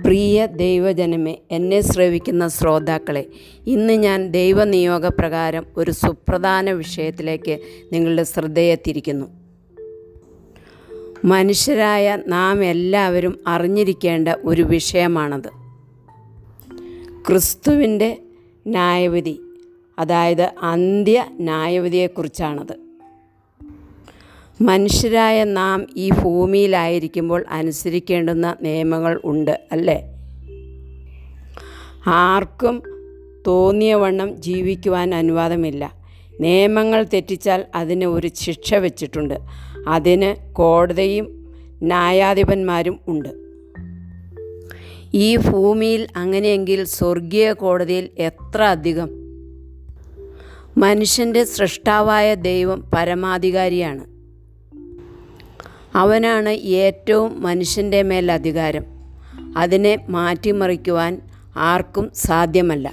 പ്രിയ ദൈവജനമേ എന്നെ ശ്രവിക്കുന്ന ശ്രോതാക്കളെ ഇന്ന് ഞാൻ ദൈവനിയോഗപ്രകാരം ഒരു സുപ്രധാന വിഷയത്തിലേക്ക് നിങ്ങളുടെ ശ്രദ്ധയെ തിരിക്കുന്നു മനുഷ്യരായ നാം എല്ലാവരും അറിഞ്ഞിരിക്കേണ്ട ഒരു വിഷയമാണത് ക്രിസ്തുവിൻ്റെ ന്യായവിധി അതായത് അന്ത്യ ന്യായവിധിയെക്കുറിച്ചാണത് മനുഷ്യരായ നാം ഈ ഭൂമിയിലായിരിക്കുമ്പോൾ അനുസരിക്കേണ്ടുന്ന നിയമങ്ങൾ ഉണ്ട് അല്ലേ ആർക്കും തോന്നിയ വണ്ണം ജീവിക്കുവാൻ അനുവാദമില്ല നിയമങ്ങൾ തെറ്റിച്ചാൽ അതിന് ഒരു ശിക്ഷ വെച്ചിട്ടുണ്ട് അതിന് കോടതിയും ന്യായാധിപന്മാരും ഉണ്ട് ഈ ഭൂമിയിൽ അങ്ങനെയെങ്കിൽ സ്വർഗീയ കോടതിയിൽ എത്ര അധികം മനുഷ്യൻ്റെ സൃഷ്ടാവായ ദൈവം പരമാധികാരിയാണ് അവനാണ് ഏറ്റവും മനുഷ്യൻ്റെ മേൽ അധികാരം അതിനെ മാറ്റിമറിക്കുവാൻ ആർക്കും സാധ്യമല്ല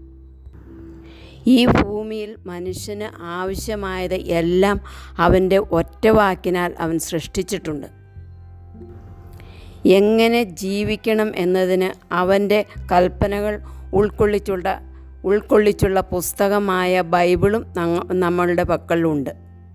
ഈ ഭൂമിയിൽ മനുഷ്യന് ആവശ്യമായത് എല്ലാം അവൻ്റെ ഒറ്റവാക്കിനാൽ അവൻ സൃഷ്ടിച്ചിട്ടുണ്ട് എങ്ങനെ ജീവിക്കണം എന്നതിന് അവൻ്റെ കൽപ്പനകൾ ഉൾക്കൊള്ളിച്ചുള്ള ഉൾക്കൊള്ളിച്ചുള്ള പുസ്തകമായ ബൈബിളും നമ്മളുടെ പക്കലുണ്ട്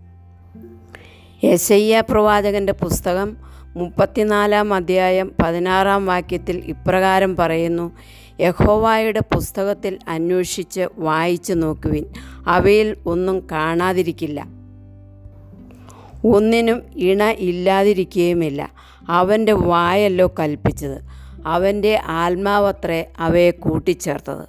യശയ്യ പ്രവാചകൻ്റെ പുസ്തകം മുപ്പത്തിനാലാം അധ്യായം പതിനാറാം വാക്യത്തിൽ ഇപ്രകാരം പറയുന്നു യഹോവായുടെ പുസ്തകത്തിൽ അന്വേഷിച്ച് വായിച്ചു നോക്കുവിൻ അവയിൽ ഒന്നും കാണാതിരിക്കില്ല ഒന്നിനും ഇണ ഇല്ലാതിരിക്കുകയുമില്ല അവൻ്റെ വായല്ലോ കൽപ്പിച്ചത് അവൻ്റെ ആത്മാവത്രേ അവയെ കൂട്ടിച്ചേർത്തത്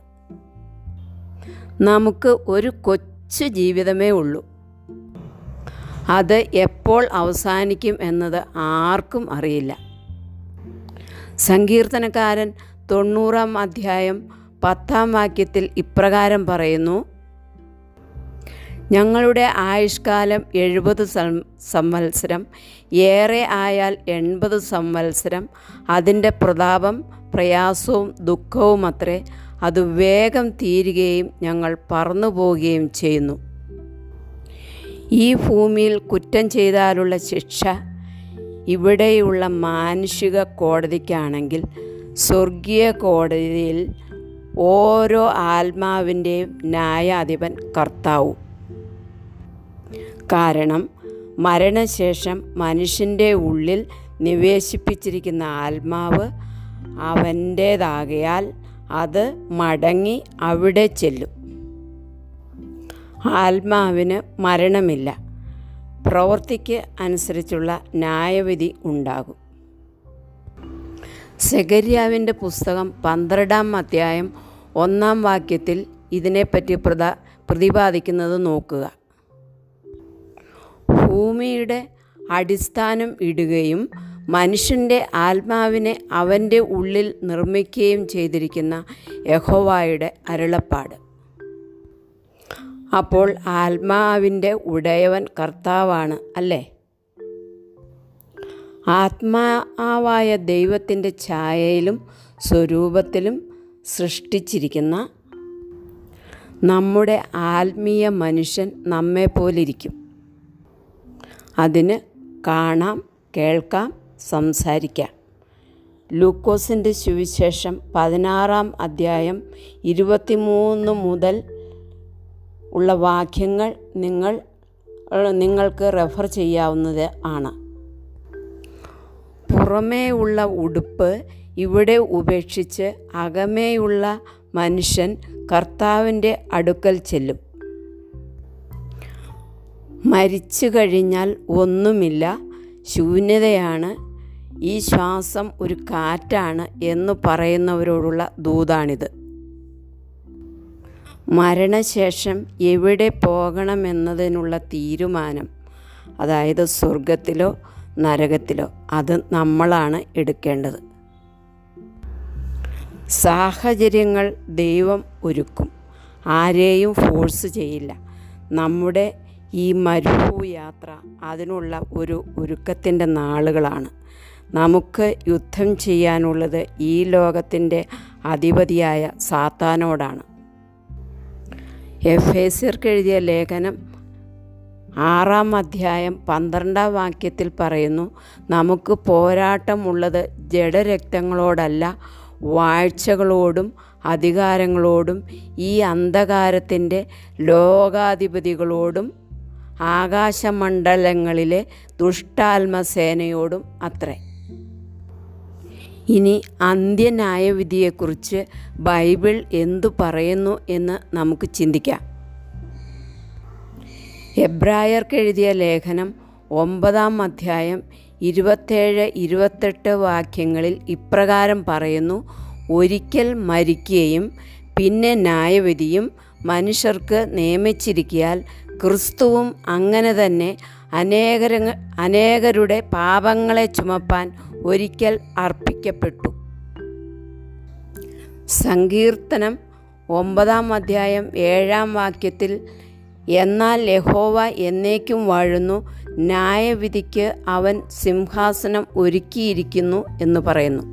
നമുക്ക് ഒരു കൊച്ചു ജീവിതമേ ഉള്ളൂ അത് എപ്പോൾ അവസാനിക്കും എന്നത് ആർക്കും അറിയില്ല സങ്കീർത്തനക്കാരൻ തൊണ്ണൂറാം അധ്യായം പത്താം വാക്യത്തിൽ ഇപ്രകാരം പറയുന്നു ഞങ്ങളുടെ ആയുഷ്കാലം എഴുപത് സംവത്സരം ഏറെ ആയാൽ എൺപത് സംവത്സരം അതിൻ്റെ പ്രതാപം പ്രയാസവും ദുഃഖവും അത്രേ അത് വേഗം തീരുകയും ഞങ്ങൾ പറന്നു പോവുകയും ചെയ്യുന്നു ഈ ഭൂമിയിൽ കുറ്റം ചെയ്താലുള്ള ശിക്ഷ ഇവിടെയുള്ള മാനുഷിക കോടതിക്കാണെങ്കിൽ സ്വർഗീയ കോടതിയിൽ ഓരോ ആത്മാവിൻ്റെയും ന്യായാധിപൻ കർത്താവും കാരണം മരണശേഷം മനുഷ്യൻ്റെ ഉള്ളിൽ നിവേശിപ്പിച്ചിരിക്കുന്ന ആത്മാവ് അവൻ്റേതാകയാൽ അത് മടങ്ങി അവിടെ ചെല്ലും ആത്മാവിന് മരണമില്ല പ്രവൃത്തിക്ക് അനുസരിച്ചുള്ള ന്യായവിധി ഉണ്ടാകും സെഗര്യാവിൻ്റെ പുസ്തകം പന്ത്രണ്ടാം അധ്യായം ഒന്നാം വാക്യത്തിൽ ഇതിനെപ്പറ്റി പ്രത പ്രതിപാദിക്കുന്നത് നോക്കുക ഭൂമിയുടെ അടിസ്ഥാനം ഇടുകയും മനുഷ്യൻ്റെ ആത്മാവിനെ അവൻ്റെ ഉള്ളിൽ നിർമ്മിക്കുകയും ചെയ്തിരിക്കുന്ന യഹോവായുടെ അരുളപ്പാട് അപ്പോൾ ആത്മാവിൻ്റെ ഉടയവൻ കർത്താവാണ് അല്ലേ ആത്മാവായ ദൈവത്തിൻ്റെ ഛായയിലും സ്വരൂപത്തിലും സൃഷ്ടിച്ചിരിക്കുന്ന നമ്മുടെ ആത്മീയ മനുഷ്യൻ നമ്മെപ്പോലിരിക്കും അതിന് കാണാം കേൾക്കാം സംസാരിക്കാം ലൂക്കോസിൻ്റെ സുവിശേഷം പതിനാറാം അധ്യായം ഇരുപത്തിമൂന്ന് മുതൽ ഉള്ള വാക്യങ്ങൾ നിങ്ങൾ നിങ്ങൾക്ക് റെഫർ ചെയ്യാവുന്നത് ആണ് പുറമേ ഉള്ള ഉടുപ്പ് ഇവിടെ ഉപേക്ഷിച്ച് അകമേയുള്ള മനുഷ്യൻ കർത്താവിൻ്റെ അടുക്കൽ ചെല്ലും മരിച്ചു കഴിഞ്ഞാൽ ഒന്നുമില്ല ശൂന്യതയാണ് ഈ ശ്വാസം ഒരു കാറ്റാണ് എന്ന് പറയുന്നവരോടുള്ള ദൂതാണിത് മരണശേഷം എവിടെ പോകണമെന്നതിനുള്ള തീരുമാനം അതായത് സ്വർഗത്തിലോ നരകത്തിലോ അത് നമ്മളാണ് എടുക്കേണ്ടത് സാഹചര്യങ്ങൾ ദൈവം ഒരുക്കും ആരെയും ഫോഴ്സ് ചെയ്യില്ല നമ്മുടെ ഈ മരുഭൂയാത്ര അതിനുള്ള ഒരു ഒരുക്കത്തിൻ്റെ നാളുകളാണ് നമുക്ക് യുദ്ധം ചെയ്യാനുള്ളത് ഈ ലോകത്തിൻ്റെ അധിപതിയായ സാത്താനോടാണ് എഫ് എസിർക്ക് എഴുതിയ ലേഖനം ആറാം അധ്യായം പന്ത്രണ്ടാം വാക്യത്തിൽ പറയുന്നു നമുക്ക് പോരാട്ടമുള്ളത് ജഡരക്തങ്ങളോടല്ല വാഴ്ചകളോടും അധികാരങ്ങളോടും ഈ അന്ധകാരത്തിൻ്റെ ലോകാധിപതികളോടും ആകാശമണ്ഡലങ്ങളിലെ ദുഷ്ടാത്മസേനയോടും അത്രേ ഇനി അന്ത്യന്യായവിധിയെക്കുറിച്ച് ബൈബിൾ എന്തു പറയുന്നു എന്ന് നമുക്ക് ചിന്തിക്കാം എബ്രായർക്ക് എഴുതിയ ലേഖനം ഒമ്പതാം അധ്യായം ഇരുപത്തേഴ് ഇരുപത്തെട്ട് വാക്യങ്ങളിൽ ഇപ്രകാരം പറയുന്നു ഒരിക്കൽ മരിക്കുകയും പിന്നെ ന്യായവിധിയും മനുഷ്യർക്ക് നിയമിച്ചിരിക്കിയാൽ ക്രിസ്തുവും അങ്ങനെ തന്നെ അനേകര അനേകരുടെ പാപങ്ങളെ ചുമപ്പാൻ ഒരിക്കൽ അർപ്പിക്കപ്പെട്ടു സങ്കീർത്തനം ഒമ്പതാം അധ്യായം ഏഴാം വാക്യത്തിൽ എന്നാൽ യഹോവ എന്നേക്കും വാഴുന്നു ന്യായവിധിക്ക് അവൻ സിംഹാസനം ഒരുക്കിയിരിക്കുന്നു എന്ന് പറയുന്നു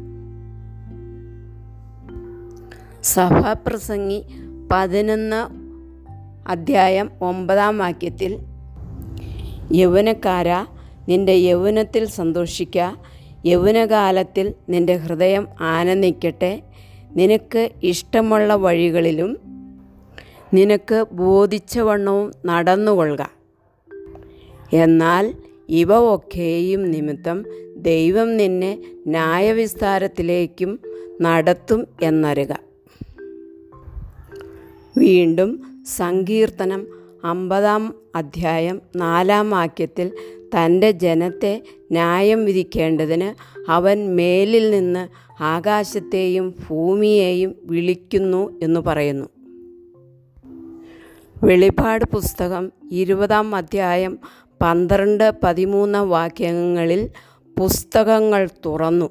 സഭാപ്രസംഗി പതിനൊന്ന് അധ്യായം ഒമ്പതാം വാക്യത്തിൽ യൗവനക്കാര നിന്റെ യൗവനത്തിൽ സന്തോഷിക്ക യൗവനകാലത്തിൽ നിന്റെ ഹൃദയം ആനന്ദിക്കട്ടെ നിനക്ക് ഇഷ്ടമുള്ള വഴികളിലും നിനക്ക് ബോധിച്ചവണ്ണവും നടന്നുകൊള്ളുക എന്നാൽ ഇവ ഒക്കെയും നിമിത്തം ദൈവം നിന്നെ ന്യായവിസ്താരത്തിലേക്കും നടത്തും എന്നറിക വീണ്ടും സങ്കീർത്തനം അമ്പതാം അധ്യായം നാലാം വാക്യത്തിൽ തൻ്റെ ജനത്തെ ന്യായം വിധിക്കേണ്ടതിന് അവൻ മേലിൽ നിന്ന് ആകാശത്തെയും ഭൂമിയെയും വിളിക്കുന്നു എന്ന് പറയുന്നു വെളിപാട് പുസ്തകം ഇരുപതാം അധ്യായം പന്ത്രണ്ട് പതിമൂന്ന് വാക്യങ്ങളിൽ പുസ്തകങ്ങൾ തുറന്നു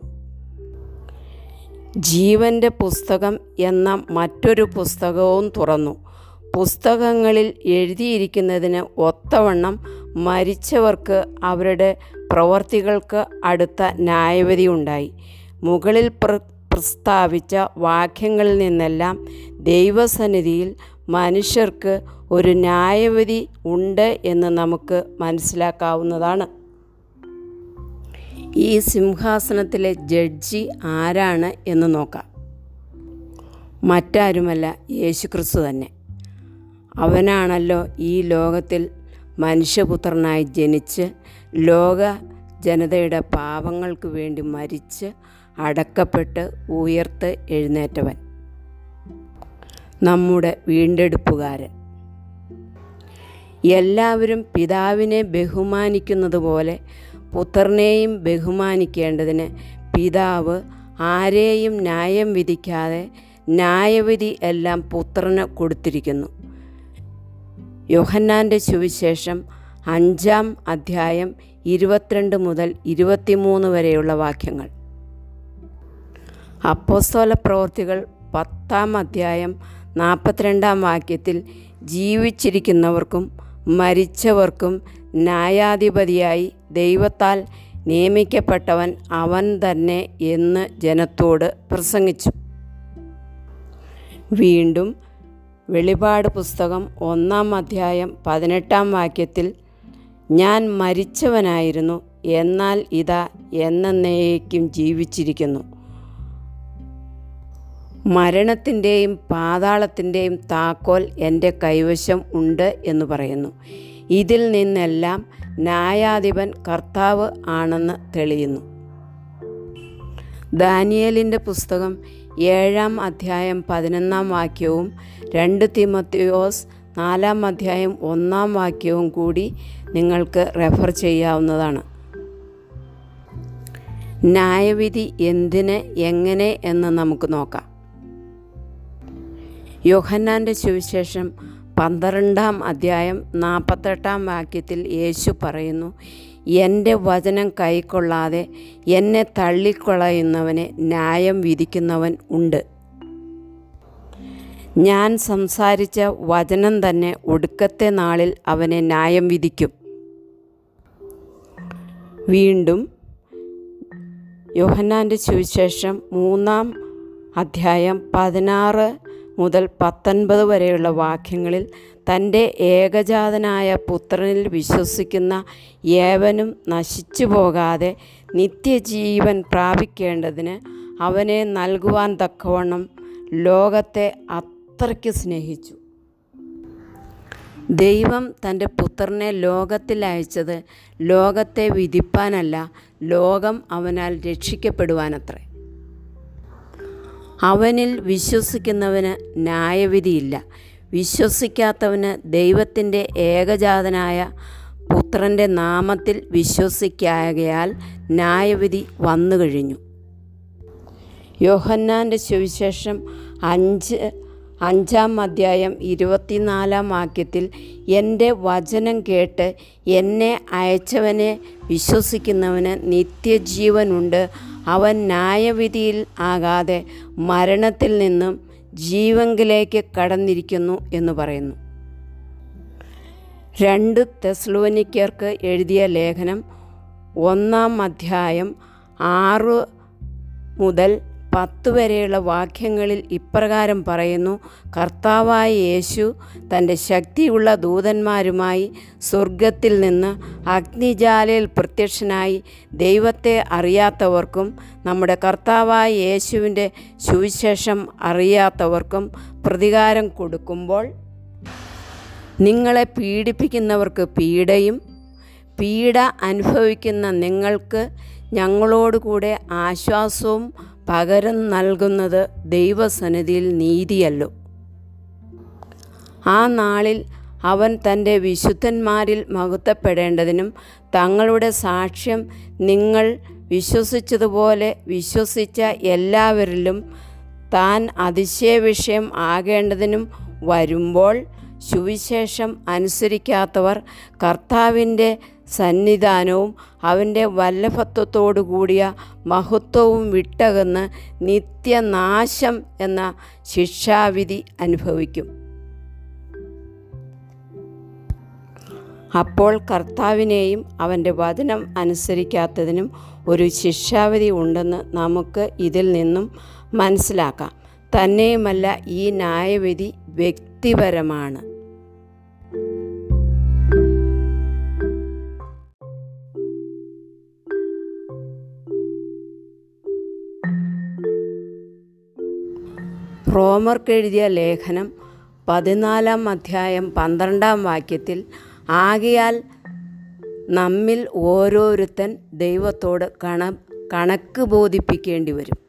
ജീവൻ്റെ പുസ്തകം എന്ന മറ്റൊരു പുസ്തകവും തുറന്നു പുസ്തകങ്ങളിൽ എഴുതിയിരിക്കുന്നതിന് ഒത്തവണ്ണം മരിച്ചവർക്ക് അവരുടെ പ്രവർത്തികൾക്ക് അടുത്ത ന്യായവിധി ഉണ്ടായി മുകളിൽ പ്ര പ്രസ്താവിച്ച വാക്യങ്ങളിൽ നിന്നെല്ലാം ദൈവസന്നിധിയിൽ മനുഷ്യർക്ക് ഒരു ന്യായവിധി ഉണ്ട് എന്ന് നമുക്ക് മനസ്സിലാക്കാവുന്നതാണ് ഈ സിംഹാസനത്തിലെ ജഡ്ജി ആരാണ് എന്ന് നോക്കാം മറ്റാരുമല്ല യേശുക്രിസ്തു തന്നെ അവനാണല്ലോ ഈ ലോകത്തിൽ മനുഷ്യപുത്രനായി ജനിച്ച് ലോക ജനതയുടെ പാപങ്ങൾക്ക് വേണ്ടി മരിച്ച് അടക്കപ്പെട്ട് ഉയർത്ത് എഴുന്നേറ്റവൻ നമ്മുടെ വീണ്ടെടുപ്പുകാരൻ എല്ലാവരും പിതാവിനെ ബഹുമാനിക്കുന്നത് പോലെ പുത്രനെയും ബഹുമാനിക്കേണ്ടതിന് പിതാവ് ആരെയും ന്യായം വിധിക്കാതെ ന്യായവിധി എല്ലാം പുത്രന് കൊടുത്തിരിക്കുന്നു യോഹന്നാൻ്റെ സുവിശേഷം അഞ്ചാം അധ്യായം ഇരുപത്തിരണ്ട് മുതൽ ഇരുപത്തിമൂന്ന് വരെയുള്ള വാക്യങ്ങൾ അപ്പോസ്തോല പ്രവൃത്തികൾ പത്താം അധ്യായം നാൽപ്പത്തിരണ്ടാം വാക്യത്തിൽ ജീവിച്ചിരിക്കുന്നവർക്കും മരിച്ചവർക്കും ന്യായാധിപതിയായി ദൈവത്താൽ നിയമിക്കപ്പെട്ടവൻ അവൻ തന്നെ എന്ന് ജനത്തോട് പ്രസംഗിച്ചു വീണ്ടും വെളിപാട് പുസ്തകം ഒന്നാം അധ്യായം പതിനെട്ടാം വാക്യത്തിൽ ഞാൻ മരിച്ചവനായിരുന്നു എന്നാൽ ഇതാ എന്നേക്കും ജീവിച്ചിരിക്കുന്നു മരണത്തിൻ്റെയും പാതാളത്തിൻ്റെയും താക്കോൽ എൻ്റെ കൈവശം ഉണ്ട് എന്ന് പറയുന്നു ഇതിൽ നിന്നെല്ലാം ന്യായാധിപൻ കർത്താവ് ആണെന്ന് തെളിയുന്നു ദാനിയലിൻ്റെ പുസ്തകം ഏഴാം അധ്യായം പതിനൊന്നാം വാക്യവും രണ്ട് തിമത്തിയോസ് നാലാം അധ്യായം ഒന്നാം വാക്യവും കൂടി നിങ്ങൾക്ക് റെഫർ ചെയ്യാവുന്നതാണ് ന്യായവിധി എന്തിന് എങ്ങനെ എന്ന് നമുക്ക് നോക്കാം യോഹന്നാൻ്റെ സുവിശേഷം പന്ത്രണ്ടാം അധ്യായം നാൽപ്പത്തെട്ടാം വാക്യത്തിൽ യേശു പറയുന്നു എൻ്റെ വചനം കൈക്കൊള്ളാതെ എന്നെ തള്ളിക്കളയുന്നവനെ ന്യായം വിധിക്കുന്നവൻ ഉണ്ട് ഞാൻ സംസാരിച്ച വചനം തന്നെ ഒടുക്കത്തെ നാളിൽ അവനെ ന്യായം വിധിക്കും വീണ്ടും യോഹന്നാൻ്റെ സുവിശേഷം മൂന്നാം അധ്യായം പതിനാറ് മുതൽ പത്തൊൻപത് വരെയുള്ള വാക്യങ്ങളിൽ തൻ്റെ ഏകജാതനായ പുത്രനിൽ വിശ്വസിക്കുന്ന ഏവനും നശിച്ചു പോകാതെ നിത്യജീവൻ പ്രാപിക്കേണ്ടതിന് അവനെ നൽകുവാൻ തക്കവണ്ണം ലോകത്തെ അത്രയ്ക്ക് സ്നേഹിച്ചു ദൈവം തൻ്റെ പുത്രനെ ലോകത്തിൽ അയച്ചത് ലോകത്തെ വിധിപ്പാനല്ല ലോകം അവനാൽ രക്ഷിക്കപ്പെടുവാനത്രേ അവനിൽ വിശ്വസിക്കുന്നവന് ന്യായവിധിയില്ല വിശ്വസിക്കാത്തവന് ദൈവത്തിൻ്റെ ഏകജാതനായ പുത്രൻ്റെ നാമത്തിൽ വിശ്വസിക്കായകയാൽ ന്യായവിധി വന്നു കഴിഞ്ഞു യോഹന്നാൻ്റെ സുവിശേഷം അഞ്ച് അഞ്ചാം അധ്യായം ഇരുപത്തിനാലാം വാക്യത്തിൽ എൻ്റെ വചനം കേട്ട് എന്നെ അയച്ചവനെ വിശ്വസിക്കുന്നവന് നിത്യജീവനുണ്ട് അവൻ ന്യായവിധിയിൽ ആകാതെ മരണത്തിൽ നിന്നും ജീവങ്കിലേക്ക് കടന്നിരിക്കുന്നു എന്ന് പറയുന്നു രണ്ട് തെസ്ലോനിക്കർക്ക് എഴുതിയ ലേഖനം ഒന്നാം അധ്യായം ആറ് മുതൽ പത്ത് വരെയുള്ള വാക്യങ്ങളിൽ ഇപ്രകാരം പറയുന്നു കർത്താവായ യേശു തൻ്റെ ശക്തിയുള്ള ദൂതന്മാരുമായി സ്വർഗത്തിൽ നിന്ന് അഗ്നിജാലയിൽ പ്രത്യക്ഷനായി ദൈവത്തെ അറിയാത്തവർക്കും നമ്മുടെ കർത്താവായ യേശുവിൻ്റെ സുവിശേഷം അറിയാത്തവർക്കും പ്രതികാരം കൊടുക്കുമ്പോൾ നിങ്ങളെ പീഡിപ്പിക്കുന്നവർക്ക് പീഡയും പീഡ അനുഭവിക്കുന്ന നിങ്ങൾക്ക് ഞങ്ങളോടുകൂടെ ആശ്വാസവും പകരം നൽകുന്നത് ദൈവസന്നിധിയിൽ നീതിയല്ലോ ആ നാളിൽ അവൻ തൻ്റെ വിശുദ്ധന്മാരിൽ മഹത്വപ്പെടേണ്ടതിനും തങ്ങളുടെ സാക്ഷ്യം നിങ്ങൾ വിശ്വസിച്ചതുപോലെ വിശ്വസിച്ച എല്ലാവരിലും താൻ അതിശയവിഷയം ആകേണ്ടതിനും വരുമ്പോൾ സുവിശേഷം അനുസരിക്കാത്തവർ കർത്താവിൻ്റെ സന്നിധാനവും അവൻ്റെ വല്ലഭത്വത്തോടു കൂടിയ മഹത്വവും വിട്ടകന്ന് നിത്യനാശം എന്ന ശിക്ഷാവിധി അനുഭവിക്കും അപ്പോൾ കർത്താവിനെയും അവൻ്റെ വചനം അനുസരിക്കാത്തതിനും ഒരു ശിക്ഷാവിധി ഉണ്ടെന്ന് നമുക്ക് ഇതിൽ നിന്നും മനസ്സിലാക്കാം തന്നെയുമല്ല ഈ ന്യായവിധി വ്യക്തിപരമാണ് റോമർക്കെഴുതിയ ലേഖനം പതിനാലാം അധ്യായം പന്ത്രണ്ടാം വാക്യത്തിൽ ആകയാൽ നമ്മിൽ ഓരോരുത്തൻ ദൈവത്തോട് കണ കണക്ക് ബോധിപ്പിക്കേണ്ടി വരും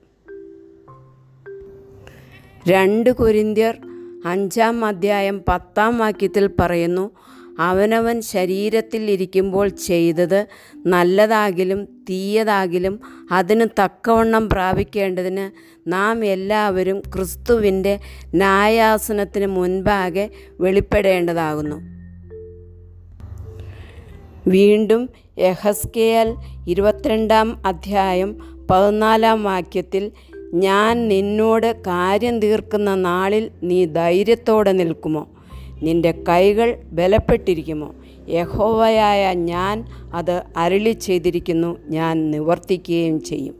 രണ്ട് കൊരിന്ത്യർ അഞ്ചാം അധ്യായം പത്താം വാക്യത്തിൽ പറയുന്നു അവനവൻ ശരീരത്തിൽ ഇരിക്കുമ്പോൾ ചെയ്തത് നല്ലതാകിലും തീയതാകിലും അതിന് തക്കവണ്ണം പ്രാപിക്കേണ്ടതിന് നാം എല്ലാവരും ക്രിസ്തുവിൻ്റെ ന്യായാസനത്തിന് മുൻപാകെ വെളിപ്പെടേണ്ടതാകുന്നു വീണ്ടും യഹസ്കേൽ ഇരുപത്തിരണ്ടാം അധ്യായം പതിനാലാം വാക്യത്തിൽ ഞാൻ നിന്നോട് കാര്യം തീർക്കുന്ന നാളിൽ നീ ധൈര്യത്തോടെ നിൽക്കുമോ നിന്റെ കൈകൾ ബലപ്പെട്ടിരിക്കുമോ യഹോവയായ ഞാൻ അത് അരുളി ചെയ്തിരിക്കുന്നു ഞാൻ നിവർത്തിക്കുകയും ചെയ്യും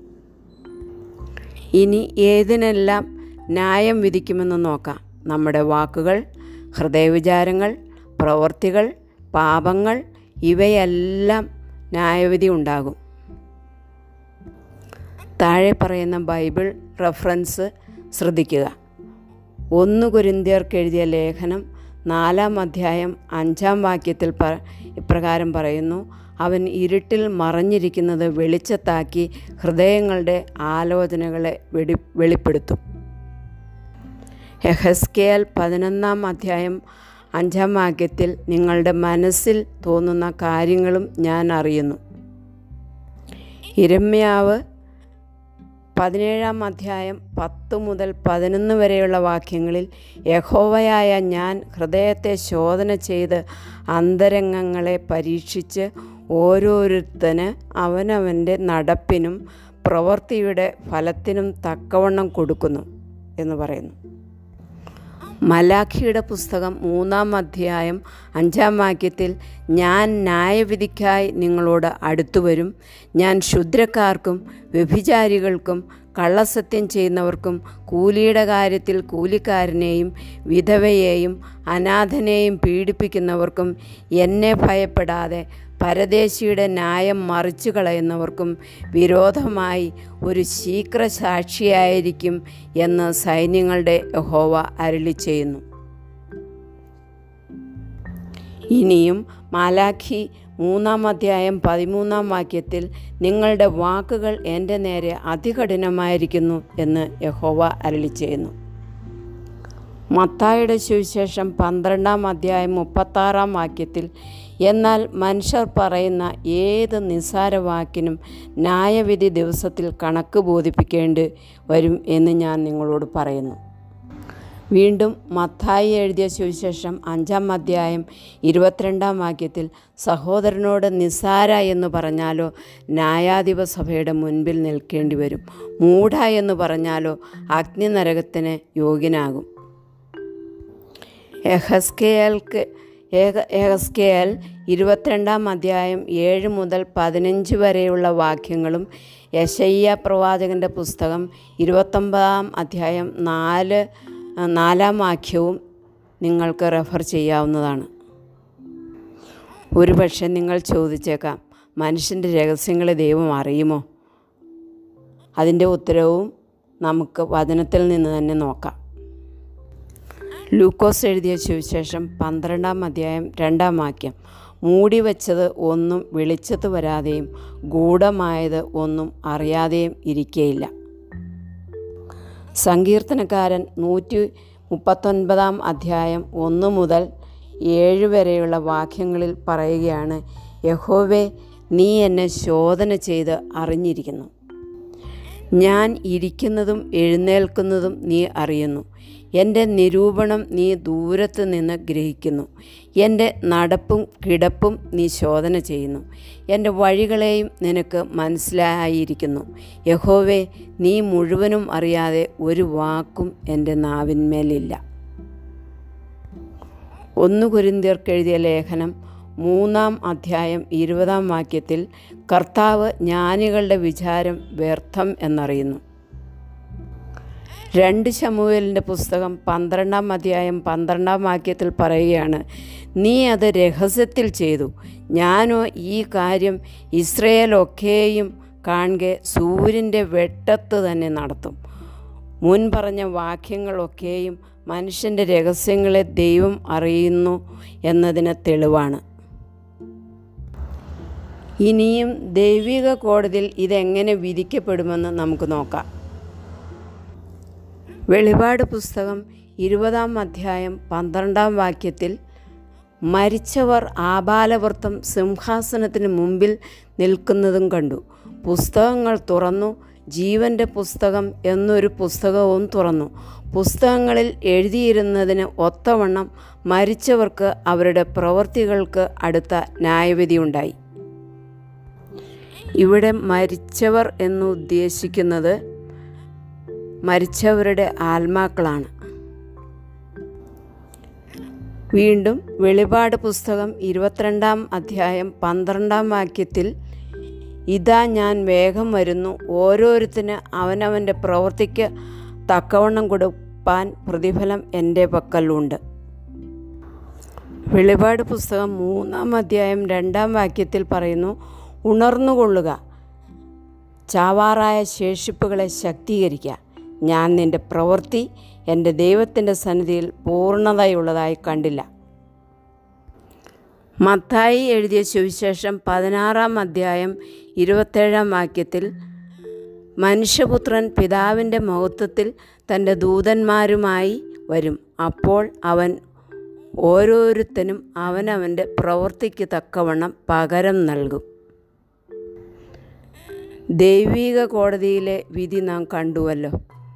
ഇനി ഏതിനെല്ലാം ന്യായം വിധിക്കുമെന്ന് നോക്കാം നമ്മുടെ വാക്കുകൾ ഹൃദയവിചാരങ്ങൾ പ്രവൃത്തികൾ പാപങ്ങൾ ഇവയെല്ലാം ന്യായവിധി ഉണ്ടാകും താഴെ പറയുന്ന ബൈബിൾ റെഫറൻസ് ശ്രദ്ധിക്കുക ഒന്ന് കുരിന്തിയർക്ക് എഴുതിയ ലേഖനം നാലാം അധ്യായം അഞ്ചാം വാക്യത്തിൽ പ ഇപ്രകാരം പറയുന്നു അവൻ ഇരുട്ടിൽ മറഞ്ഞിരിക്കുന്നത് വെളിച്ചത്താക്കി ഹൃദയങ്ങളുടെ ആലോചനകളെ വെടി വെളിപ്പെടുത്തും എഹസ്കേൽ പതിനൊന്നാം അധ്യായം അഞ്ചാം വാക്യത്തിൽ നിങ്ങളുടെ മനസ്സിൽ തോന്നുന്ന കാര്യങ്ങളും ഞാൻ അറിയുന്നു ഇരമ്യാവ് പതിനേഴാം അധ്യായം പത്ത് മുതൽ പതിനൊന്ന് വരെയുള്ള വാക്യങ്ങളിൽ യഹോവയായ ഞാൻ ഹൃദയത്തെ ശോധന ചെയ്ത് അന്തരംഗങ്ങളെ പരീക്ഷിച്ച് ഓരോരുത്തന് അവനവൻ്റെ നടപ്പിനും പ്രവൃത്തിയുടെ ഫലത്തിനും തക്കവണ്ണം കൊടുക്കുന്നു എന്ന് പറയുന്നു മലാഖിയുടെ പുസ്തകം മൂന്നാം അധ്യായം അഞ്ചാം വാക്യത്തിൽ ഞാൻ ന്യായവിധിക്കായി നിങ്ങളോട് അടുത്തു വരും ഞാൻ ക്ഷുദ്രക്കാർക്കും വ്യഭിചാരികൾക്കും കള്ളസത്യം ചെയ്യുന്നവർക്കും കൂലിയുടെ കാര്യത്തിൽ കൂലിക്കാരനെയും വിധവയെയും അനാഥനെയും പീഡിപ്പിക്കുന്നവർക്കും എന്നെ ഭയപ്പെടാതെ പരദേശിയുടെ ന്യായം മറിച്ചു കളയുന്നവർക്കും വിരോധമായി ഒരു ശീഘ്ര സാക്ഷിയായിരിക്കും എന്ന് സൈന്യങ്ങളുടെ യഹോവ അരുളി ചെയ്യുന്നു ഇനിയും മാലാഖി മൂന്നാം അധ്യായം പതിമൂന്നാം വാക്യത്തിൽ നിങ്ങളുടെ വാക്കുകൾ എൻ്റെ നേരെ അതികഠിനമായിരിക്കുന്നു എന്ന് യഹോവ അരളി ചെയ്യുന്നു മത്തായുടെ സുവിശേഷം പന്ത്രണ്ടാം അധ്യായം മുപ്പത്താറാം വാക്യത്തിൽ എന്നാൽ മനുഷ്യർ പറയുന്ന ഏത് നിസ്സാര വാക്കിനും ന്യായവിധി ദിവസത്തിൽ കണക്ക് ബോധിപ്പിക്കേണ്ടി വരും എന്ന് ഞാൻ നിങ്ങളോട് പറയുന്നു വീണ്ടും മത്തായി എഴുതിയ സുവിശേഷം അഞ്ചാം അധ്യായം ഇരുപത്തിരണ്ടാം വാക്യത്തിൽ സഹോദരനോട് നിസ്സാര എന്ന് പറഞ്ഞാലോ ന്യായാധിപ സഭയുടെ മുൻപിൽ നിൽക്കേണ്ടി വരും മൂഢ എന്ന് പറഞ്ഞാലോ അഗ്നി നരകത്തിന് യോഗ്യനാകും എഹസ്കേൽക്ക് ഏക എഹസ്കേൽ ഇരുപത്തിരണ്ടാം അധ്യായം ഏഴ് മുതൽ പതിനഞ്ച് വരെയുള്ള വാക്യങ്ങളും യശയ്യ പ്രവാചകൻ്റെ പുസ്തകം ഇരുപത്തൊമ്പതാം അധ്യായം നാല് നാലാം വാക്യവും നിങ്ങൾക്ക് റെഫർ ചെയ്യാവുന്നതാണ് ഒരുപക്ഷെ നിങ്ങൾ ചോദിച്ചേക്കാം മനുഷ്യൻ്റെ രഹസ്യങ്ങളെ ദൈവം അറിയുമോ അതിൻ്റെ ഉത്തരവും നമുക്ക് വചനത്തിൽ നിന്ന് തന്നെ നോക്കാം ലൂക്കോസ് എഴുതിയ സുവിശേഷം പന്ത്രണ്ടാം അധ്യായം രണ്ടാം വാക്യം മൂടി വച്ചത് ഒന്നും വെളിച്ചത്ത് വരാതെയും ഗൂഢമായത് ഒന്നും അറിയാതെയും ഇരിക്കയില്ല സങ്കീർത്തനക്കാരൻ നൂറ്റി മുപ്പത്തൊൻപതാം അധ്യായം ഒന്ന് മുതൽ ഏഴ് വരെയുള്ള വാക്യങ്ങളിൽ പറയുകയാണ് യഹോവേ നീ എന്നെ ശോധന ചെയ്ത് അറിഞ്ഞിരിക്കുന്നു ഞാൻ ഇരിക്കുന്നതും എഴുന്നേൽക്കുന്നതും നീ അറിയുന്നു എൻ്റെ നിരൂപണം നീ ദൂരത്ത് നിന്ന് ഗ്രഹിക്കുന്നു എൻ്റെ നടപ്പും കിടപ്പും നീ ശോധന ചെയ്യുന്നു എൻ്റെ വഴികളെയും നിനക്ക് മനസ്സിലായിരിക്കുന്നു യഹോവേ നീ മുഴുവനും അറിയാതെ ഒരു വാക്കും എൻ്റെ നാവിന്മേലില്ല ഒന്ന് കുരിന്തിയർക്കെഴുതിയ ലേഖനം മൂന്നാം അധ്യായം ഇരുപതാം വാക്യത്തിൽ കർത്താവ് ജ്ഞാനികളുടെ വിചാരം വ്യർത്ഥം എന്നറിയുന്നു രണ്ട് ശമുവേലിൻ്റെ പുസ്തകം പന്ത്രണ്ടാം അധ്യായം പന്ത്രണ്ടാം വാക്യത്തിൽ പറയുകയാണ് നീ അത് രഹസ്യത്തിൽ ചെയ്തു ഞാനോ ഈ കാര്യം ഇസ്രയേലൊക്കെയും കാണെ സൂര്യൻ്റെ വെട്ടത്ത് തന്നെ നടത്തും മുൻ പറഞ്ഞ വാക്യങ്ങളൊക്കെയും മനുഷ്യൻ്റെ രഹസ്യങ്ങളെ ദൈവം അറിയുന്നു എന്നതിന് തെളിവാണ് ഇനിയും ദൈവിക കോടതിയിൽ ഇതെങ്ങനെ വിധിക്കപ്പെടുമെന്ന് നമുക്ക് നോക്കാം വെളിപാട് പുസ്തകം ഇരുപതാം അധ്യായം പന്ത്രണ്ടാം വാക്യത്തിൽ മരിച്ചവർ ആബാലവൃത്തം സിംഹാസനത്തിന് മുമ്പിൽ നിൽക്കുന്നതും കണ്ടു പുസ്തകങ്ങൾ തുറന്നു ജീവൻ്റെ പുസ്തകം എന്നൊരു പുസ്തകവും തുറന്നു പുസ്തകങ്ങളിൽ എഴുതിയിരുന്നതിന് ഒത്തവണ്ണം മരിച്ചവർക്ക് അവരുടെ പ്രവൃത്തികൾക്ക് അടുത്ത ന്യായവിധി ഇവിടെ മരിച്ചവർ എന്ന് ഉദ്ദേശിക്കുന്നത് മരിച്ചവരുടെ ആത്മാക്കളാണ് വീണ്ടും വെളിപാട് പുസ്തകം ഇരുപത്തിരണ്ടാം അധ്യായം പന്ത്രണ്ടാം വാക്യത്തിൽ ഇതാ ഞാൻ വേഗം വരുന്നു ഓരോരുത്തന് അവനവൻ്റെ പ്രവൃത്തിക്ക് തക്കവണ്ണം കൊടുപ്പാൻ പ്രതിഫലം എൻ്റെ പക്കലുണ്ട് വെളിപാട് പുസ്തകം മൂന്നാം അധ്യായം രണ്ടാം വാക്യത്തിൽ പറയുന്നു ഉണർന്നുകൊള്ളുക ചാവാറായ ശേഷിപ്പുകളെ ശക്തീകരിക്കുക ഞാൻ നിൻ്റെ പ്രവൃത്തി എൻ്റെ ദൈവത്തിൻ്റെ സന്നിധിയിൽ പൂർണ്ണതയുള്ളതായി കണ്ടില്ല മത്തായി എഴുതിയ സുവിശേഷം പതിനാറാം അധ്യായം ഇരുപത്തേഴാം വാക്യത്തിൽ മനുഷ്യപുത്രൻ പിതാവിൻ്റെ മഹത്വത്തിൽ തൻ്റെ ദൂതന്മാരുമായി വരും അപ്പോൾ അവൻ ഓരോരുത്തനും അവനവൻ്റെ പ്രവൃത്തിക്ക് തക്കവണ്ണം പകരം നൽകും ദൈവിക കോടതിയിലെ വിധി നാം കണ്ടുവല്ലോ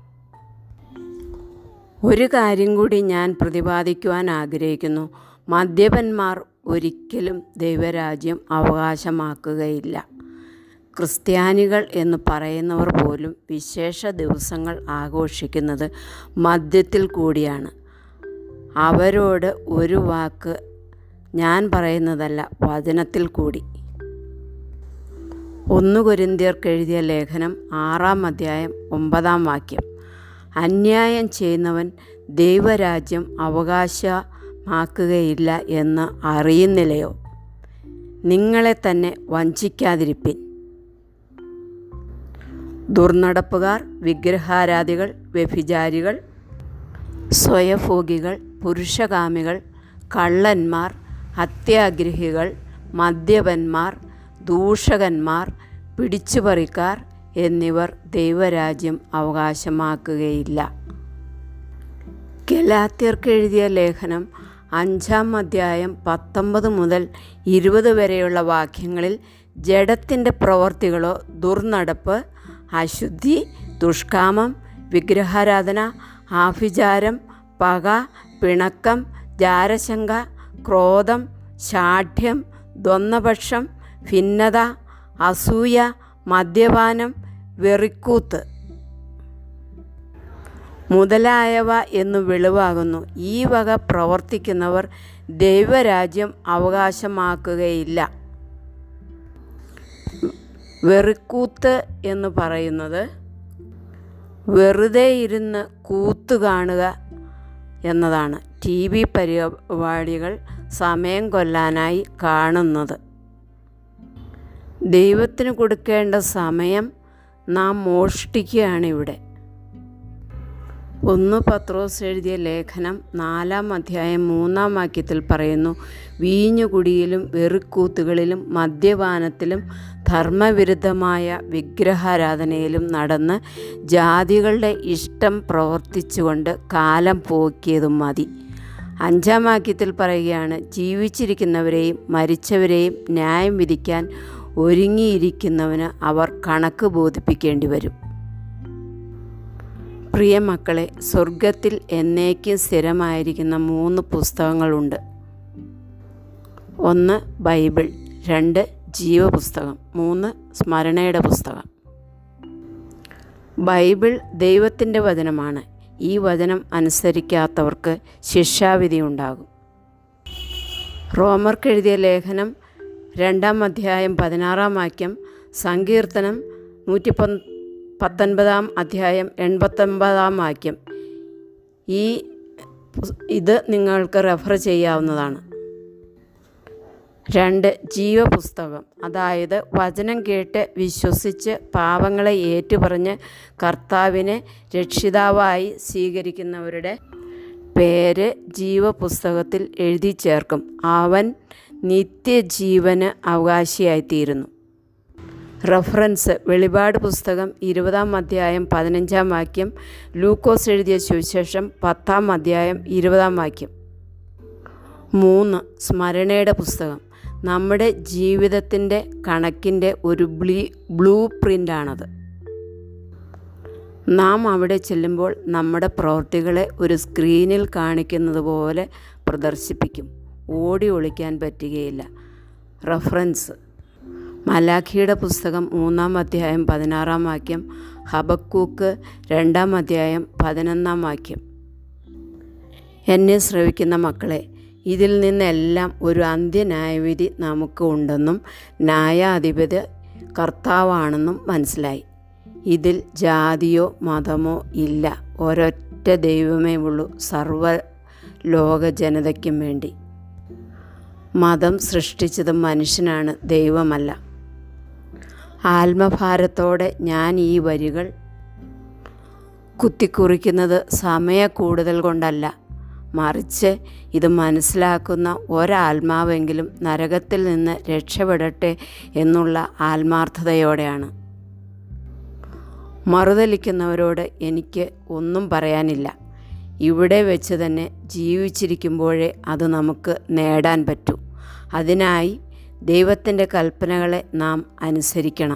ഒരു കാര്യം കൂടി ഞാൻ പ്രതിപാദിക്കുവാൻ ആഗ്രഹിക്കുന്നു മദ്യപന്മാർ ഒരിക്കലും ദൈവരാജ്യം അവകാശമാക്കുകയില്ല ക്രിസ്ത്യാനികൾ എന്ന് പറയുന്നവർ പോലും വിശേഷ ദിവസങ്ങൾ ആഘോഷിക്കുന്നത് മദ്യത്തിൽ കൂടിയാണ് അവരോട് ഒരു വാക്ക് ഞാൻ പറയുന്നതല്ല വചനത്തിൽ കൂടി ഒന്ന് കൊരിന്തിയർക്ക് എഴുതിയ ലേഖനം ആറാം അധ്യായം ഒമ്പതാം വാക്യം അന്യായം ചെയ്യുന്നവൻ ദൈവരാജ്യം അവകാശമാക്കുകയില്ല എന്ന് അറിയുന്നില്ലയോ നിങ്ങളെ തന്നെ വഞ്ചിക്കാതിരിപ്പിൻ ദുർനടപ്പുകാർ വിഗ്രഹാരാധികൾ വ്യഭിചാരികൾ സ്വയഭോഗികൾ പുരുഷകാമികൾ കള്ളന്മാർ അത്യാഗ്രഹികൾ മദ്യപന്മാർ ദൂഷകന്മാർ പിടിച്ചുപറിക്കാർ എന്നിവർ ദൈവരാജ്യം അവകാശമാക്കുകയില്ല ഗലാത്യർക്ക് എഴുതിയ ലേഖനം അഞ്ചാം അധ്യായം പത്തൊമ്പത് മുതൽ ഇരുപത് വരെയുള്ള വാക്യങ്ങളിൽ ജഡത്തിൻ്റെ പ്രവർത്തികളോ ദുർനടപ്പ് അശുദ്ധി ദുഷ്കാമം വിഗ്രഹാരാധന ആഭിചാരം പക പിണക്കം ജാരശങ്ക ക്രോധം ശാഠ്യം ദ്വന്ദ്പക്ഷം ഭിന്നത അസൂയ മദ്യപാനം വെറിക്കൂത്ത് മുതലായവ എന്നു വെളിവാകുന്നു ഈ വക പ്രവർത്തിക്കുന്നവർ ദൈവരാജ്യം അവകാശമാക്കുകയില്ല വെറിക്കൂത്ത് എന്ന് പറയുന്നത് വെറുതെ ഇരുന്ന് കൂത്ത് കാണുക എന്നതാണ് ടി വി പരിപാടികൾ സമയം കൊല്ലാനായി കാണുന്നത് ദൈവത്തിന് കൊടുക്കേണ്ട സമയം നാം മോഷ്ടിക്കുകയാണ് ഇവിടെ ഒന്ന് പത്രോസ് എഴുതിയ ലേഖനം നാലാം അധ്യായം മൂന്നാം വാക്യത്തിൽ പറയുന്നു വീഞ്ഞുകുടിയിലും വെറുക്കൂത്തുകളിലും മദ്യപാനത്തിലും ധർമ്മവിരുദ്ധമായ വിഗ്രഹാരാധനയിലും നടന്ന് ജാതികളുടെ ഇഷ്ടം പ്രവർത്തിച്ചുകൊണ്ട് കാലം പോക്കിയതും മതി അഞ്ചാം വാക്യത്തിൽ പറയുകയാണ് ജീവിച്ചിരിക്കുന്നവരെയും മരിച്ചവരെയും ന്യായം വിധിക്കാൻ ഒരുങ്ങിയിരിക്കുന്നവന് അവർ കണക്ക് ബോധിപ്പിക്കേണ്ടി വരും പ്രിയ മക്കളെ സ്വർഗത്തിൽ എന്നേക്കും സ്ഥിരമായിരിക്കുന്ന മൂന്ന് പുസ്തകങ്ങളുണ്ട് ഒന്ന് ബൈബിൾ രണ്ട് ജീവപുസ്തകം മൂന്ന് സ്മരണയുടെ പുസ്തകം ബൈബിൾ ദൈവത്തിൻ്റെ വചനമാണ് ഈ വചനം അനുസരിക്കാത്തവർക്ക് ശിക്ഷാവിധി ഉണ്ടാകും റോമർക്ക് എഴുതിയ ലേഖനം രണ്ടാം അധ്യായം പതിനാറാം വാക്യം സങ്കീർത്തനം നൂറ്റി പത്തൊൻപതാം അധ്യായം എൺപത്തൊൻപതാം വാക്യം ഈ ഇത് നിങ്ങൾക്ക് റെഫർ ചെയ്യാവുന്നതാണ് രണ്ട് ജീവപുസ്തകം അതായത് വചനം കേട്ട് വിശ്വസിച്ച് പാവങ്ങളെ ഏറ്റുപറഞ്ഞ് കർത്താവിനെ രക്ഷിതാവായി സ്വീകരിക്കുന്നവരുടെ പേര് ജീവപുസ്തകത്തിൽ എഴുതി ചേർക്കും അവൻ നിത്യജീവന് അവകാശിയായിത്തീരുന്നു റഫറൻസ് വെളിപാട് പുസ്തകം ഇരുപതാം അധ്യായം പതിനഞ്ചാം വാക്യം ലൂക്കോസ് എഴുതിയ സുവിശേഷം പത്താം അധ്യായം ഇരുപതാം വാക്യം മൂന്ന് സ്മരണയുടെ പുസ്തകം നമ്മുടെ ജീവിതത്തിൻ്റെ കണക്കിൻ്റെ ഒരു ബ്ലീ ബ്ലൂ പ്രിൻ്റാണത് നാം അവിടെ ചെല്ലുമ്പോൾ നമ്മുടെ പ്രവൃത്തികളെ ഒരു സ്ക്രീനിൽ കാണിക്കുന്നത് പോലെ പ്രദർശിപ്പിക്കും ഓടി ഒളിക്കാൻ പറ്റുകയില്ല റഫറൻസ് മലാഖിയുടെ പുസ്തകം മൂന്നാം അധ്യായം പതിനാറാം വാക്യം ഹബക്കൂക്ക് രണ്ടാം അധ്യായം പതിനൊന്നാം വാക്യം എന്നെ ശ്രവിക്കുന്ന മക്കളെ ഇതിൽ നിന്നെല്ലാം ഒരു അന്ത്യന്യായവിധി നമുക്ക് ഉണ്ടെന്നും ന്യായാധിപതി കർത്താവാണെന്നും മനസ്സിലായി ഇതിൽ ജാതിയോ മതമോ ഇല്ല ഒരൊറ്റ ദൈവമേ ഉള്ളൂ സർവ ലോക ജനതയ്ക്കും വേണ്ടി മതം സൃഷ്ടിച്ചത് മനുഷ്യനാണ് ദൈവമല്ല ആത്മഭാരത്തോടെ ഞാൻ ഈ വരികൾ കുത്തിക്കുറിക്കുന്നത് സമയ കൂടുതൽ കൊണ്ടല്ല മറിച്ച് ഇത് മനസ്സിലാക്കുന്ന ഒരാത്മാവെങ്കിലും നരകത്തിൽ നിന്ന് രക്ഷപ്പെടട്ടെ എന്നുള്ള ആത്മാർത്ഥതയോടെയാണ് മറുതലിക്കുന്നവരോട് എനിക്ക് ഒന്നും പറയാനില്ല ഇവിടെ വെച്ച് തന്നെ ജീവിച്ചിരിക്കുമ്പോഴേ അത് നമുക്ക് നേടാൻ പറ്റൂ അതിനായി ദൈവത്തിൻ്റെ കൽപ്പനകളെ നാം അനുസരിക്കണം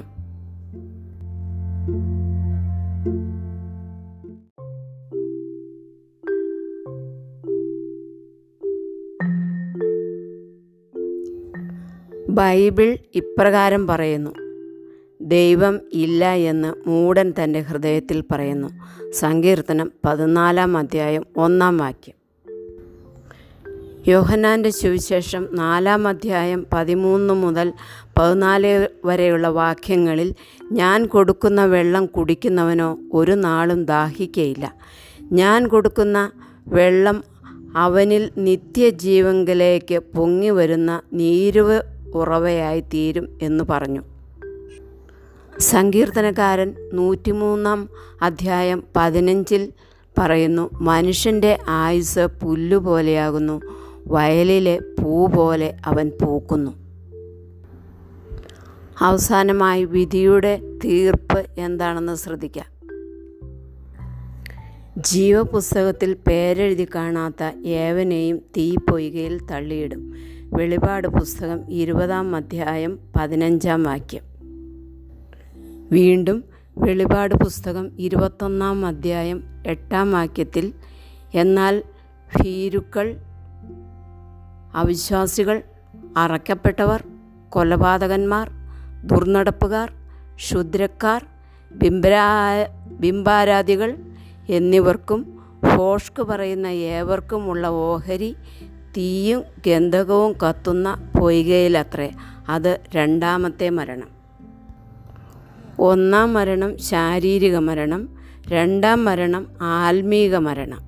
ബൈബിൾ ഇപ്രകാരം പറയുന്നു ദൈവം ഇല്ല എന്ന് മൂടൻ തൻ്റെ ഹൃദയത്തിൽ പറയുന്നു സങ്കീർത്തനം പതിനാലാം അധ്യായം ഒന്നാം വാക്യം യോഹന്നാൻ്റെ സുവിശേഷം നാലാം അധ്യായം പതിമൂന്ന് മുതൽ പതിനാല് വരെയുള്ള വാക്യങ്ങളിൽ ഞാൻ കൊടുക്കുന്ന വെള്ളം കുടിക്കുന്നവനോ ഒരു നാളും ദാഹിക്കയില്ല ഞാൻ കൊടുക്കുന്ന വെള്ളം അവനിൽ നിത്യജീവങ്കിലേക്ക് പൊങ്ങി വരുന്ന നീരുവ് ഉറവയായി തീരും എന്ന് പറഞ്ഞു സങ്കീർത്തനക്കാരൻ നൂറ്റിമൂന്നാം അധ്യായം പതിനഞ്ചിൽ പറയുന്നു മനുഷ്യൻ്റെ ആയുസ് പുല്ലുപോലെയാകുന്നു വയലിലെ പൂ പോലെ അവൻ പൂക്കുന്നു അവസാനമായി വിധിയുടെ തീർപ്പ് എന്താണെന്ന് ശ്രദ്ധിക്കാം ജീവപുസ്തകത്തിൽ പേരെഴുതി കാണാത്ത ഏവനെയും തീ പൊയ്കയിൽ തള്ളിയിടും വെളിപാട് പുസ്തകം ഇരുപതാം അധ്യായം പതിനഞ്ചാം വാക്യം വീണ്ടും വെളിപാട് പുസ്തകം ഇരുപത്തൊന്നാം അധ്യായം എട്ടാം വാക്യത്തിൽ എന്നാൽ ഭീരുക്കൾ അവിശ്വാസികൾ അറയ്ക്കപ്പെട്ടവർ കൊലപാതകന്മാർ ദുർനടപ്പുകാർ ക്ഷുദ്രക്കാർ ബിംബരാ ബിംബാരാധികൾ എന്നിവർക്കും ഫോഷ്ക്ക് പറയുന്ന ഏവർക്കുമുള്ള ഓഹരി തീയും ഗന്ധകവും കത്തുന്ന പൊയ്കയിലത്രേ അത് രണ്ടാമത്തെ മരണം ഒന്നാം മരണം ശാരീരിക മരണം രണ്ടാം മരണം ആത്മീക മരണം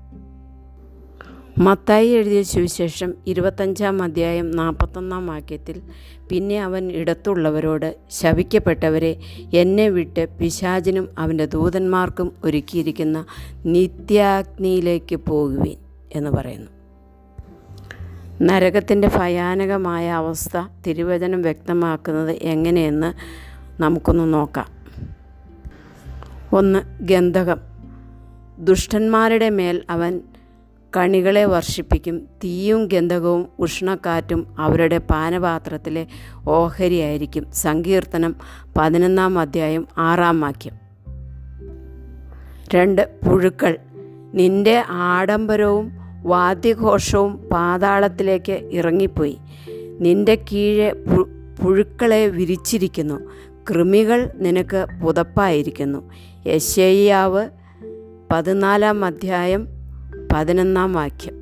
മത്തായി എഴുതിയ സുവിശേഷം ഇരുപത്തഞ്ചാം അധ്യായം നാൽപ്പത്തൊന്നാം വാക്യത്തിൽ പിന്നെ അവൻ ഇടത്തുള്ളവരോട് ശപിക്കപ്പെട്ടവരെ എന്നെ വിട്ട് പിശാചിനും അവൻ്റെ ദൂതന്മാർക്കും ഒരുക്കിയിരിക്കുന്ന നിത്യാഗ്നിയിലേക്ക് പോകുവിൻ എന്ന് പറയുന്നു നരകത്തിൻ്റെ ഭയാനകമായ അവസ്ഥ തിരുവചനം വ്യക്തമാക്കുന്നത് എങ്ങനെയെന്ന് നമുക്കൊന്ന് നോക്കാം ഒന്ന് ഗന്ധകം ദുഷ്ടന്മാരുടെ മേൽ അവൻ കണികളെ വർഷിപ്പിക്കും തീയും ഗന്ധകവും ഉഷ്ണക്കാറ്റും അവരുടെ പാനപാത്രത്തിലെ ഓഹരിയായിരിക്കും സങ്കീർത്തനം പതിനൊന്നാം അധ്യായം ആറാം വാക്യം രണ്ട് പുഴുക്കൾ നിന്റെ ആഡംബരവും വാദ്യഘോഷവും പാതാളത്തിലേക്ക് ഇറങ്ങിപ്പോയി നിന്റെ കീഴെ പുഴുക്കളെ വിരിച്ചിരിക്കുന്നു കൃമികൾ നിനക്ക് പുതപ്പായിരിക്കുന്നു യശയ്യാവ് പതിനാലാം അധ്യായം പതിനൊന്നാം വാക്യം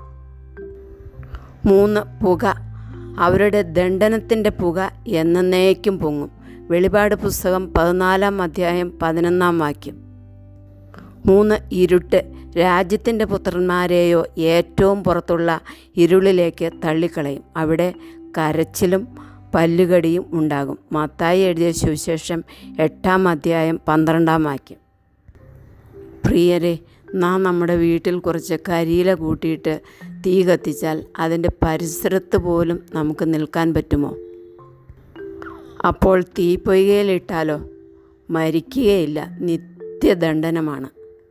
മൂന്ന് പുക അവരുടെ ദണ്ഡനത്തിൻ്റെ പുക എന്നേക്കും പൊങ്ങും വെളിപാട് പുസ്തകം പതിനാലാം അധ്യായം പതിനൊന്നാം വാക്യം മൂന്ന് ഇരുട്ട് രാജ്യത്തിൻ്റെ പുത്രന്മാരെയോ ഏറ്റവും പുറത്തുള്ള ഇരുളിലേക്ക് തള്ളിക്കളയും അവിടെ കരച്ചിലും പല്ലുകടിയും ഉണ്ടാകും മത്തായി എഴുതിയ സുവിശേഷം എട്ടാം അധ്യായം പന്ത്രണ്ടാം വാക്യം പ്രിയരെ നാം നമ്മുടെ വീട്ടിൽ കുറച്ച് കരിയില കൂട്ടിയിട്ട് തീ കത്തിച്ചാൽ അതിൻ്റെ പരിസരത്ത് പോലും നമുക്ക് നിൽക്കാൻ പറ്റുമോ അപ്പോൾ തീപ്പൊയ്കയിലിട്ടാലോ മരിക്കുകയില്ല നിത്യദണ്ഡനമാണ്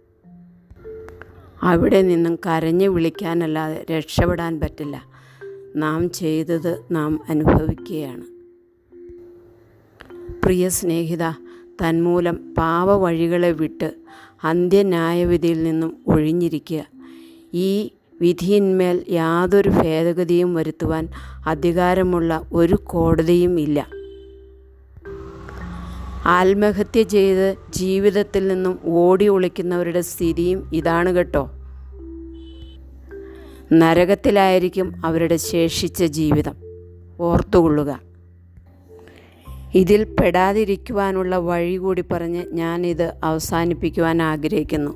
അവിടെ നിന്നും കരഞ്ഞു വിളിക്കാനല്ലാതെ രക്ഷപ്പെടാൻ പറ്റില്ല നാം ചെയ്തത് നാം അനുഭവിക്കുകയാണ് പ്രിയ സ്നേഹിത തന്മൂലം പാവവഴികളെ വിട്ട് അന്ത്യന്യായവിധിയിൽ നിന്നും ഒഴിഞ്ഞിരിക്കുക ഈ വിധിയിന്മേൽ യാതൊരു ഭേദഗതിയും വരുത്തുവാൻ അധികാരമുള്ള ഒരു കോടതിയും ഇല്ല ആത്മഹത്യ ചെയ്ത് ജീവിതത്തിൽ നിന്നും ഓടി ഒളിക്കുന്നവരുടെ സ്ഥിതിയും ഇതാണ് കേട്ടോ നരകത്തിലായിരിക്കും അവരുടെ ശേഷിച്ച ജീവിതം ഓർത്തുകൊള്ളുക ഇതിൽ പെടാതിരിക്കുവാനുള്ള വഴി കൂടി പറഞ്ഞ് ഞാനിത് അവസാനിപ്പിക്കുവാൻ ആഗ്രഹിക്കുന്നു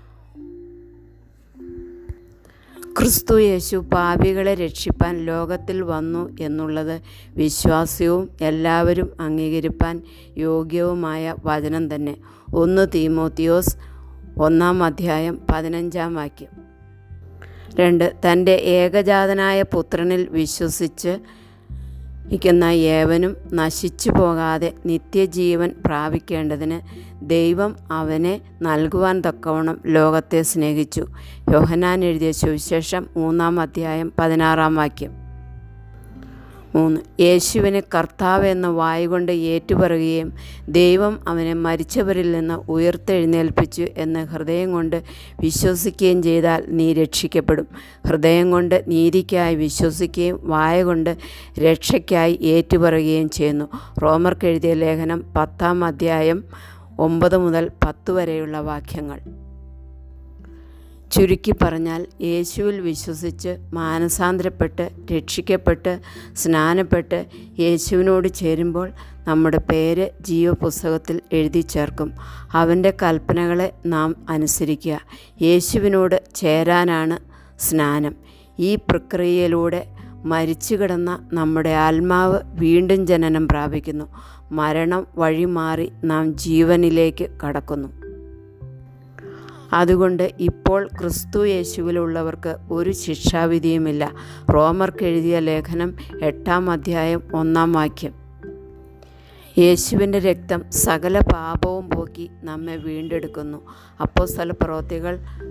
ക്രിസ്തു യേശു പാപികളെ രക്ഷിപ്പാൻ ലോകത്തിൽ വന്നു എന്നുള്ളത് വിശ്വാസ്യവും എല്ലാവരും അംഗീകരിപ്പാൻ യോഗ്യവുമായ വചനം തന്നെ ഒന്ന് തീമോത്തിയോസ് ഒന്നാം അധ്യായം പതിനഞ്ചാം വാക്യം രണ്ട് തൻ്റെ ഏകജാതനായ പുത്രനിൽ വിശ്വസിച്ച് ഇരിക്കുന്ന ഏവനും നശിച്ചു പോകാതെ നിത്യജീവൻ പ്രാപിക്കേണ്ടതിന് ദൈവം അവനെ നൽകുവാൻ തക്കവണ്ണം ലോകത്തെ സ്നേഹിച്ചു യോഹനാൻ എഴുതിയ സുവിശേഷം മൂന്നാം അധ്യായം പതിനാറാം വാക്യം മൂന്ന് യേശുവിനെ കർത്താവ് എന്ന വായുകൊണ്ട് ഏറ്റുപറയുകയും ദൈവം അവനെ മരിച്ചവരിൽ നിന്ന് ഉയർത്തെഴുന്നേൽപ്പിച്ചു എന്ന് ഹൃദയം കൊണ്ട് വിശ്വസിക്കുകയും ചെയ്താൽ നീ രക്ഷിക്കപ്പെടും ഹൃദയം കൊണ്ട് നീതിക്കായി വിശ്വസിക്കുകയും വായ കൊണ്ട് രക്ഷയ്ക്കായി ഏറ്റുപറയുകയും ചെയ്യുന്നു റോമർക്ക് എഴുതിയ ലേഖനം പത്താം അധ്യായം ഒമ്പത് മുതൽ പത്ത് വരെയുള്ള വാക്യങ്ങൾ ചുരുക്കി പറഞ്ഞാൽ യേശുവിൽ വിശ്വസിച്ച് മാനസാന്തരപ്പെട്ട് രക്ഷിക്കപ്പെട്ട് സ്നാനപ്പെട്ട് യേശുവിനോട് ചേരുമ്പോൾ നമ്മുടെ പേര് ജീവപുസ്തകത്തിൽ എഴുതി ചേർക്കും അവൻ്റെ കൽപ്പനകളെ നാം അനുസരിക്കുക യേശുവിനോട് ചേരാനാണ് സ്നാനം ഈ പ്രക്രിയയിലൂടെ മരിച്ചു കിടന്ന നമ്മുടെ ആത്മാവ് വീണ്ടും ജനനം പ്രാപിക്കുന്നു മരണം വഴിമാറി നാം ജീവനിലേക്ക് കടക്കുന്നു അതുകൊണ്ട് ഇപ്പോൾ ക്രിസ്തു യേശുവിലുള്ളവർക്ക് ഒരു ശിക്ഷാവിധിയുമില്ല റോമർക്ക് എഴുതിയ ലേഖനം എട്ടാം അധ്യായം ഒന്നാം വാക്യം യേശുവിൻ്റെ രക്തം സകല പാപവും പോക്കി നമ്മെ വീണ്ടെടുക്കുന്നു അപ്പോൾ സ്ഥല പ്രവൃത്തികൾ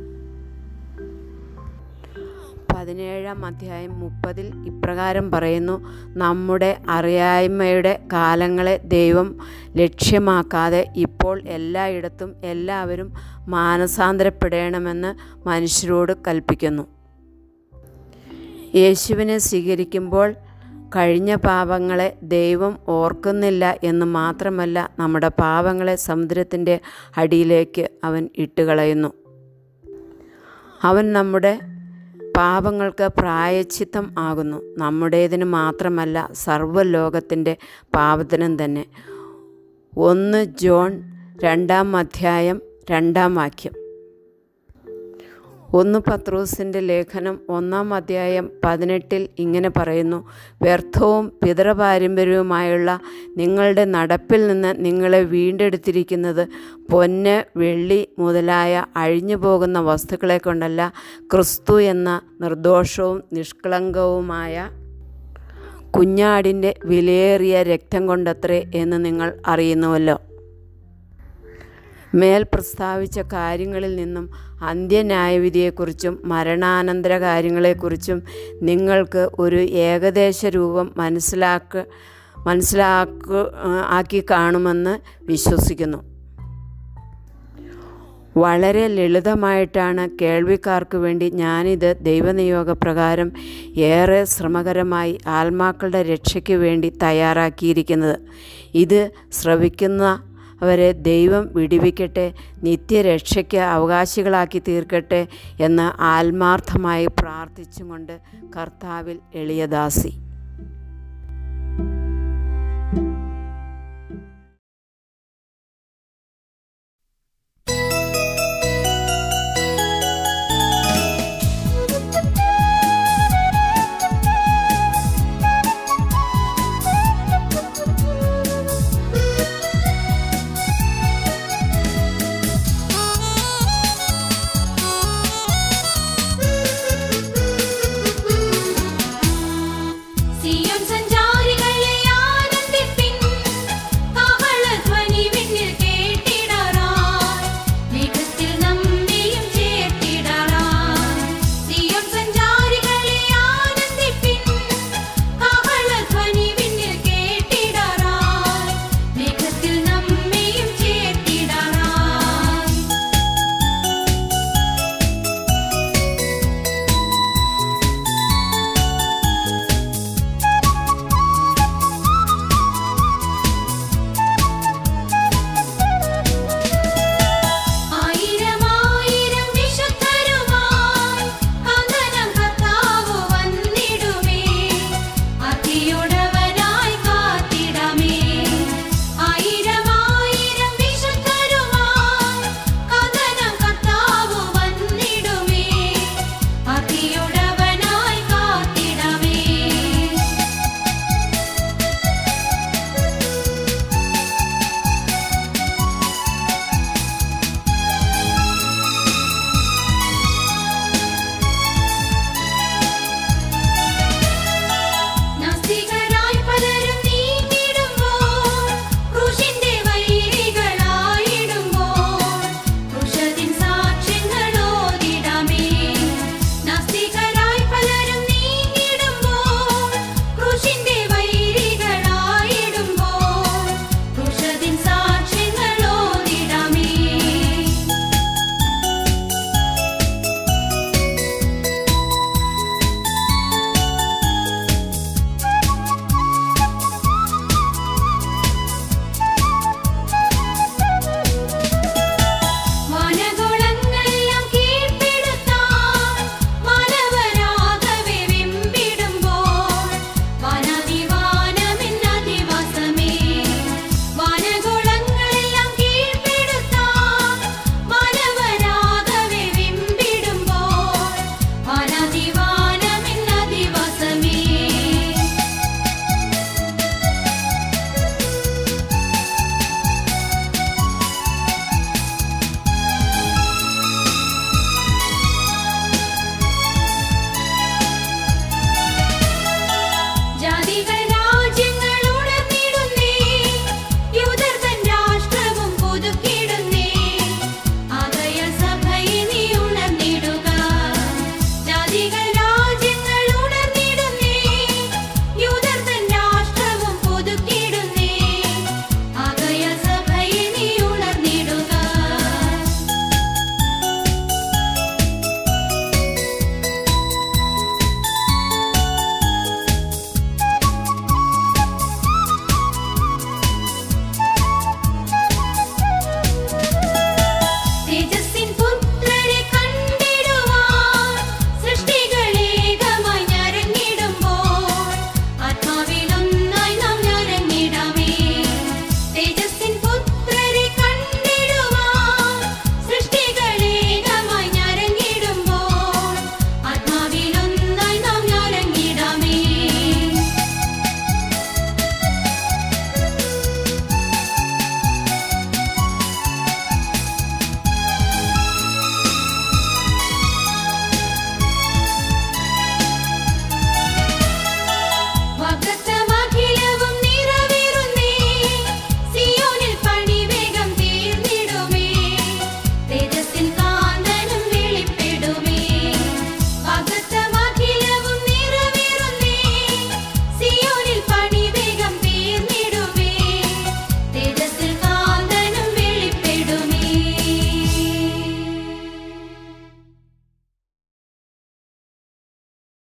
പതിനേഴാം അധ്യായം മുപ്പതിൽ ഇപ്രകാരം പറയുന്നു നമ്മുടെ അറിയായ്മയുടെ കാലങ്ങളെ ദൈവം ലക്ഷ്യമാക്കാതെ ഇപ്പോൾ എല്ലായിടത്തും എല്ലാവരും മാനസാന്തരപ്പെടണമെന്ന് മനുഷ്യരോട് കൽപ്പിക്കുന്നു യേശുവിനെ സ്വീകരിക്കുമ്പോൾ കഴിഞ്ഞ പാപങ്ങളെ ദൈവം ഓർക്കുന്നില്ല എന്ന് മാത്രമല്ല നമ്മുടെ പാപങ്ങളെ സമുദ്രത്തിൻ്റെ അടിയിലേക്ക് അവൻ ഇട്ടുകളയുന്നു അവൻ നമ്മുടെ പാപങ്ങൾക്ക് പ്രായച്ചിത്തം ആകുന്നു നമ്മുടേതിന് മാത്രമല്ല സർവ്വലോകത്തിൻ്റെ പാപത്തിനും തന്നെ ഒന്ന് ജോൺ രണ്ടാം അധ്യായം രണ്ടാം വാക്യം ഒന്ന് പത്രോസിൻ്റെ ലേഖനം ഒന്നാം അധ്യായം പതിനെട്ടിൽ ഇങ്ങനെ പറയുന്നു വ്യർത്ഥവും പിതൃപാരമ്പര്യവുമായുള്ള നിങ്ങളുടെ നടപ്പിൽ നിന്ന് നിങ്ങളെ വീണ്ടെടുത്തിരിക്കുന്നത് പൊന്ന് വെള്ളി മുതലായ അഴിഞ്ഞു പോകുന്ന വസ്തുക്കളെ കൊണ്ടല്ല ക്രിസ്തു എന്ന നിർദോഷവും നിഷ്കളങ്കവുമായ കുഞ്ഞാടിൻ്റെ വിലയേറിയ രക്തം കൊണ്ടത്രേ എന്ന് നിങ്ങൾ അറിയുന്നുവല്ലോ മേൽ പ്രസ്താവിച്ച കാര്യങ്ങളിൽ നിന്നും അന്ത്യന്യായവിധിയെക്കുറിച്ചും മരണാനന്തര കാര്യങ്ങളെക്കുറിച്ചും നിങ്ങൾക്ക് ഒരു ഏകദേശ രൂപം മനസ്സിലാക്ക മനസ്സിലാക്ക ആക്കി കാണുമെന്ന് വിശ്വസിക്കുന്നു വളരെ ലളിതമായിട്ടാണ് കേൾവിക്കാർക്ക് വേണ്ടി ഞാനിത് ദൈവനിയോഗപ്രകാരം ഏറെ ശ്രമകരമായി ആത്മാക്കളുടെ രക്ഷയ്ക്ക് വേണ്ടി തയ്യാറാക്കിയിരിക്കുന്നത് ഇത് ശ്രവിക്കുന്ന അവരെ ദൈവം വിടിവിക്കട്ടെ നിത്യരക്ഷയ്ക്ക് അവകാശികളാക്കി തീർക്കട്ടെ എന്ന് ആത്മാർത്ഥമായി പ്രാർത്ഥിച്ചുകൊണ്ട് കർത്താവിൽ എളിയദാസി